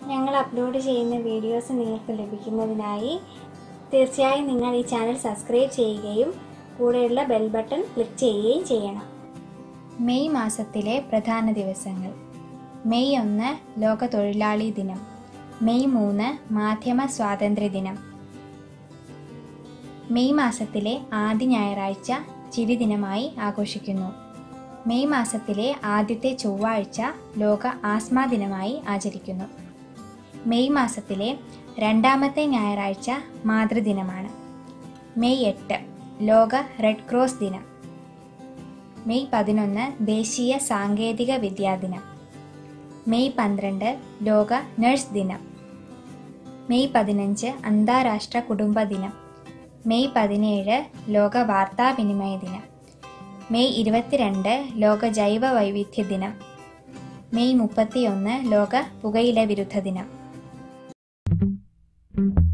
ഞങ്ങൾ അപ്ലോഡ് ചെയ്യുന്ന വീഡിയോസ് നിങ്ങൾക്ക് ലഭിക്കുന്നതിനായി തീർച്ചയായും നിങ്ങൾ ഈ ചാനൽ സബ്സ്ക്രൈബ് ചെയ്യുകയും കൂടെയുള്ള ബെൽ ബട്ടൺ ക്ലിക്ക് ചെയ്യുകയും ചെയ്യണം മെയ് മാസത്തിലെ പ്രധാന ദിവസങ്ങൾ മെയ് ഒന്ന് ലോക തൊഴിലാളി ദിനം മെയ് മൂന്ന് മാധ്യമ സ്വാതന്ത്ര്യ ദിനം മെയ് മാസത്തിലെ ആദ്യ ഞായറാഴ്ച ചിരി ദിനമായി ആഘോഷിക്കുന്നു മെയ് മാസത്തിലെ ആദ്യത്തെ ചൊവ്വാഴ്ച ലോക ആസ്മ ദിനമായി ആചരിക്കുന്നു മെയ് മാസത്തിലെ രണ്ടാമത്തെ ഞായറാഴ്ച മാതൃദിനമാണ് മെയ് എട്ട് ലോക റെഡ് ക്രോസ് ദിനം മെയ് പതിനൊന്ന് ദേശീയ സാങ്കേതിക വിദ്യാ ദിനം മെയ് പന്ത്രണ്ട് ലോക നഴ്സ് ദിനം മെയ് പതിനഞ്ച് അന്താരാഷ്ട്ര കുടുംബ ദിനം മെയ് പതിനേഴ് ലോക വാർത്താവിനിമയ ദിനം മെയ് ഇരുപത്തിരണ്ട് ലോക ജൈവ വൈവിധ്യ ദിനം മെയ് മുപ്പത്തിയൊന്ന് ലോക പുകയില വിരുദ്ധ ദിനം